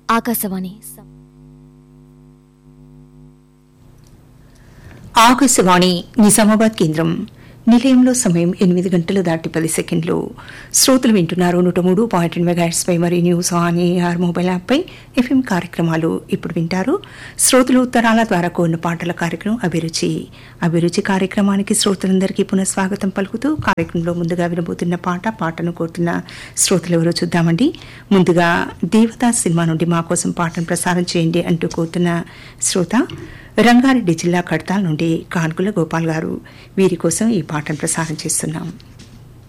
ఆకాశవాణి ఆకాశవాణి నిజామాబాద్ కేంద్రం నిలయంలో సమయం ఎనిమిది గంటలు దాటి పది సెకండ్లు శ్రోతలు వింటున్నారు నూట మూడు పాయింట్ ఎనిమిది పై మరి న్యూస్ ఆన్ ఏఆర్ మొబైల్ యాప్పై ఎఫ్ఎం కార్యక్రమాలు ఇప్పుడు వింటారు శ్రోతలు ఉత్తరాల ద్వారా కోరిన పాటల కార్యక్రమం అభిరుచి అభిరుచి కార్యక్రమానికి శ్రోతలందరికీ పునఃస్వాగతం పలుకుతూ కార్యక్రమంలో ముందుగా వినబోతున్న పాట పాటను కోరుతున్న శ్రోతలు ఎవరో చూద్దామండి ముందుగా దేవతా సినిమా నుండి మా కోసం పాటను ప్రసారం చేయండి అంటూ కోరుతున్న శ్రోత రంగారెడ్డి జిల్లా కడతాల్ నుండి కాన్కుల గోపాల్ గారు వీరి కోసం ఈ పాటను ప్రసారం చేస్తున్నాం